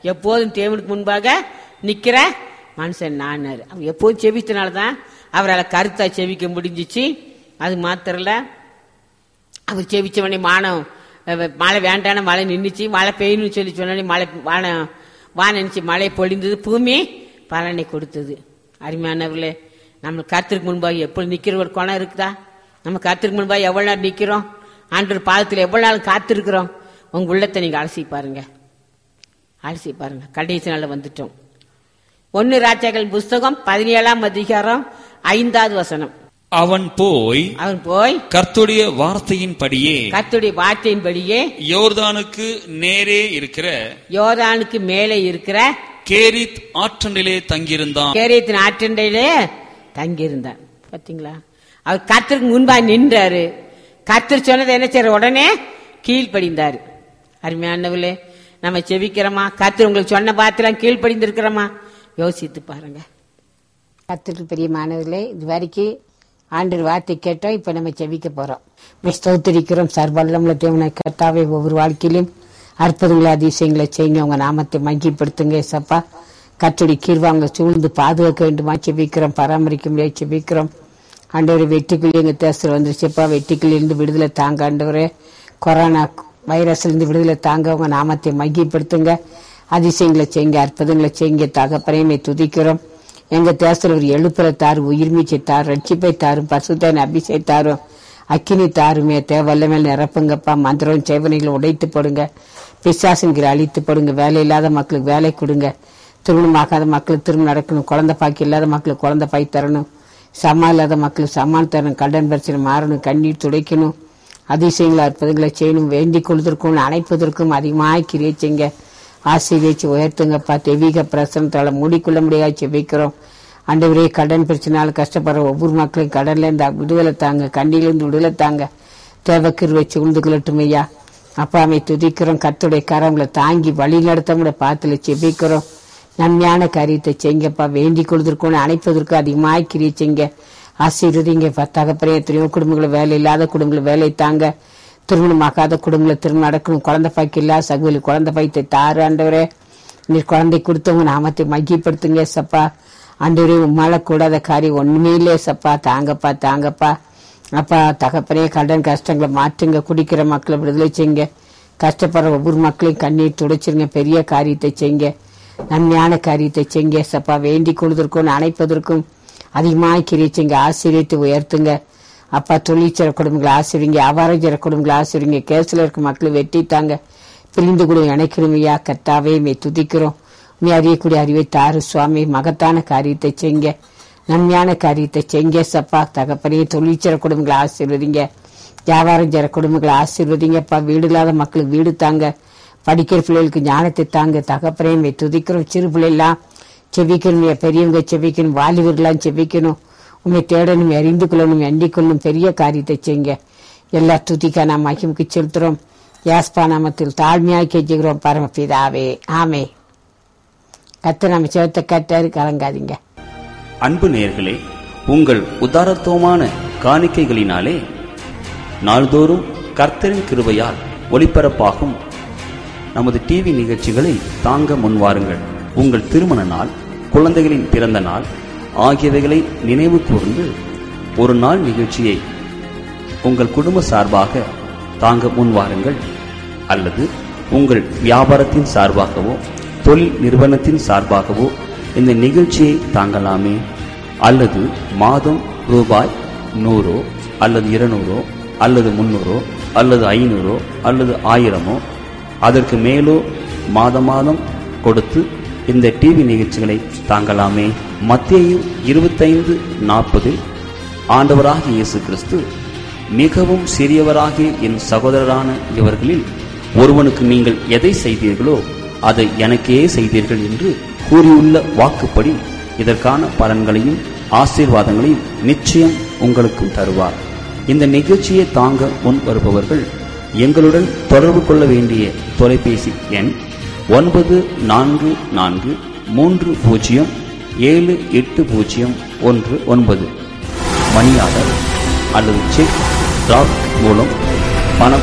எப்போதும் தேவனுக்கு முன்பாக நிக்கிற மனுஷன் நானாரு அவர் எப்போதும் செபித்தனால தான் அவரால் கருத்தா செவிக்க முடிஞ்சிச்சு அது மாத்திரம் இல்ல அவர் செவிச்சவனே மானம் அஹ், மழை வேண்டான மழை நின்றுச்சு மழை பெய்யணும்னு சொல்லி சொன்னோடனே மழை வானம் வானம் நினைச்சு மழை பொழிந்தது பூமி பலனை கொடுத்தது அருமையானவர்களே நம்ம கத்திற்கு முன்பாக எப்படி நிக்கிற ஒரு குணம் இருக்குதா நம்ம கத்திற்கு முன்பாக எவ்வளவு நேரம் நிக்கிறோம் ஆண்டவர் பாதத்தில் எவ்வளவு நாள் காத்திருக்கிறோம் உங்க உள்ளத்தை நீங்க அலசி பாருங்க அலசி பாருங்க கடைசி நாள் வந்துட்டோம் ஒன்னு ராஜாக்கள் புஸ்தகம் பதினேழாம் அதிகாரம் ஐந்தாவது வசனம் அவன் போய் அவன் போய் கர்த்துடைய வார்த்தையின்படியே கர்த்தருடைய வார்த்தையின்படியே யோர்தானுக்கு நேரே இருக்கிற யோர்தானுக்கு மேலே இருக்கிற கேரித் ஆற்றண்டிலே தங்கியிருந்தான் கேரியத்தின் ஆற்றண்டையிலே தங்கியிருந்தான் பாத்தீங்களா அவர் கத்திற்கு முன்பா நின்றாரு கத்தர் சொன்னதை என்ன செய்யற உடனே கீழ்ப்படிந்தாரு அருமையானவர்களே நம்ம செவிக்கிறோமா கத்தர் உங்களுக்கு சொன்ன பாத்திரம் கீழ்ப்படிந்திருக்கிறோமா யோசித்து பாருங்க கத்திற்கு பெரிய மாணவர்களே இது வரைக்கும் ஆண்டு வார்த்தை கேட்டோம் இப்ப நம்ம செவிக்க போறோம் ஸ்தோத்திரிக்கிறோம் சர்வல்லமுள்ள தேவனை கர்த்தாவே ஒவ்வொரு வாழ்க்கையிலும் அற்புதங்களை அதிசயங்களை செய்யுங்க உங்க நாமத்தை மகிப்படுத்துங்க சப்பா கத்தடி கீழ்வாங்க சூழ்ந்து பாதுகாக்க வேண்டுமா செபிக்கிறோம் பராமரிக்க முடியாது செபிக்கிறோம் ஆண்டவரே வெட்டுக்கிளி எங்க தேசத்தில் வந்துருச்சுப்பா வெட்டுக்கிளி இருந்து விடுதலை தாங்க ஆண்டவரே கொரோனா வைரஸ்ல இருந்து விடுதலை தாங்க உங்க நாமத்தை மகிப்படுத்துங்க அதிசயங்களை செய்யுங்க அற்புதங்களை செய்யுங்க தகப்பனையுமே துதிக்கிறோம் எங்க தேசத்துல ஒரு எழுப்புற தாரு உயிர்மீச்சை தாரு ரட்சிப்பை தாரும் பசுத்தன் அபிஷேக தாரும் அக்கினி தாருமே தேவல்ல மேல் நிரப்புங்கப்பா மந்திரம் சேவனைகளை உடைத்து போடுங்க பிசாசுங்கிற அழித்து போடுங்க வேலை இல்லாத மக்களுக்கு வேலை கொடுங்க திருமணமாகாத மக்களுக்கு திருமணம் நடக்கணும் குழந்தை பாக்கி இல்லாத மக்களுக்கு குழந்தை பாய் தரணும் சமா இல்லாத மக்களுக்கு சமான் தரணும் கடன் பிரச்சனை மாறணும் கண்ணீர் துடைக்கணும் அதிசயங்களை அற்புதங்களை செய்யணும் வேண்டிக் கொள்வதற்கும் அணைப்பதற்கும் அதிகமாக கிரியை செய்யுங்க ஆசீர்வதிச்சு உயர்த்துங்கப்பா தெய்வீக பிரசனத்தால மூடிக்கொள்ள முடியாது செபிக்கிறோம் ஆண்டவரே கடன் பிரச்சனையால கஷ்டப்படுற ஒவ்வொரு மக்களையும் கடன்ல இருந்து விடுதலை தாங்க கண்ணிலிருந்து விடுதலை தாங்க தேவக்கர் வச்சு உண்டு கொள்ளட்டும் ஐயா அப்பாமை துதிக்கிறோம் கத்துடைய கரங்களை தாங்கி வழி நடத்தவங்கள பாத்துல செபிக்கிறோம் நன்மையான காரியத்தை செய்யுங்கப்பா வேண்டிக் கொள்வதற்கும் அணைப்பதற்கும் அதிகமாக கிரியை செய்யுங்க ஆசீர்வதிங்க தகப்பறைய எத்தனையோ குடும்பங்களை வேலை இல்லாத குடும்பங்களை வேலை தாங்க திருமணமாகாத குடும்பங்களை திருமணம் நடக்கணும் குழந்தை பாய்க்கு இல்லாத சகுவில் குழந்தை பாய்த்தை தாரு ஆண்டவரே நீர் குழந்தை கொடுத்தவங்க நாமத்தை மகிப்படுத்துங்க சப்பா ஆண்டவரே உம்மால கூடாத காரியம் ஒண்ணுமே இல்லையே சப்பா தாங்கப்பா தாங்கப்பா அப்பா தகப்பனே கடன் கஷ்டங்களை மாற்றுங்க குடிக்கிற மக்களை விடுதலை செய்யுங்க கஷ்டப்படுற ஒவ்வொரு மக்களையும் கண்ணீர் துடைச்சிருங்க பெரிய காரியத்தை செய்யுங்க நன்மையான காரியத்தை செய்யுங்க சப்பா வேண்டிக் கொள்வதற்கும் அணைப்பதற்கும் அதிகமாக கிரியை செய்யுங்க ஆசிரியத்தை உயர்த்துங்க அப்பா தொழிற்சர குடும்பங்களை ஆசிரியங்க வியாபாரம் செய்கிற குடும்பங்களை ஆசிரியங்க கேஸ்ல இருக்க மக்களை வெட்டித்தாங்க பிரிந்து கூட இணைக்கணும் ஐயா கத்தாவே மே துதிக்கிறோம் நீ அறியக்கூடிய அறிவை தாரு சுவாமி மகத்தான காரியத்தை செய்யுங்க நன்மையான காரியத்தை செய்யுங்க சப்பா தகப்பனே தொழிற்சர குடும்பங்களை ஆசீர்வதிங்க வியாபாரம் செய்கிற குடும்பங்களை ஆசீர்வதிங்கப்பா வீடு இல்லாத மக்களுக்கு வீடு தாங்க படிக்கிற பிள்ளைகளுக்கு ஞானத்தை தாங்க தகப்பனே மே துதிக்கிறோம் சிறு பிள்ளைலாம் செவிக்கணும் ஐயா, பெரியவங்க செவிக்கணும் வாலிபர்லாம் செவிக்கணும் உண்மை தேடணும் அறிந்து கொள்ளணும் எண்ணிக் கொள்ளணும் பெரிய காரியத்தை செய்யுங்க எல்லா துதிக்கா நாம் மகிமுக்கு செலுத்துறோம் யாஸ்பா நாமத்தில் தாழ்மையாக கெஞ்சுகிறோம் பரமபிதாவே ஆமே கத்து நம்ம சேர்த்த கட்டாரு கலங்காதீங்க அன்பு நேயர்களே உங்கள் உதாரத்துவமான காணிக்கைகளினாலே நாள்தோறும் கர்த்தரின் கிருபையால் ஒளிபரப்பாகும் நமது டிவி நிகழ்ச்சிகளை தாங்க முன்வாருங்கள் உங்கள் திருமண நாள் குழந்தைகளின் பிறந்த நாள் ஆகியவைகளை நினைவு கூர்ந்து ஒரு நாள் நிகழ்ச்சியை உங்கள் குடும்ப சார்பாக தாங்க முன்வாருங்கள் அல்லது உங்கள் வியாபாரத்தின் சார்பாகவோ தொழில் நிறுவனத்தின் சார்பாகவோ இந்த நிகழ்ச்சியை தாங்கலாமே அல்லது மாதம் ரூபாய் நூறோ அல்லது இருநூறோ அல்லது முந்நூறோ அல்லது ஐநூறோ அல்லது ஆயிரமோ அதற்கு மேலோ மாத மாதம் கொடுத்து இந்த டிவி நிகழ்ச்சிகளை தாங்கலாமே மத்தேயு இருபத்தைந்து நாற்பதில் ஆண்டவராகிய இயேசு கிறிஸ்து மிகவும் சிறியவராகிய என் சகோதரரான இவர்களில் ஒருவனுக்கு நீங்கள் எதை செய்தீர்களோ அதை எனக்கே செய்தீர்கள் என்று கூறியுள்ள வாக்குப்படி இதற்கான பலன்களையும் ஆசீர்வாதங்களையும் நிச்சயம் உங்களுக்கும் தருவார் இந்த நிகழ்ச்சியை தாங்க முன் வருபவர்கள் எங்களுடன் தொடர்பு கொள்ள வேண்டிய தொலைபேசி எண் ஒன்பது நான்கு நான்கு மூன்று பூஜ்ஜியம் ஏழு எட்டு பூஜ்ஜியம் ஒன்று ஒன்பது மணி ஆர்டர் அல்லது செக் டிராப் மூலம் பணம்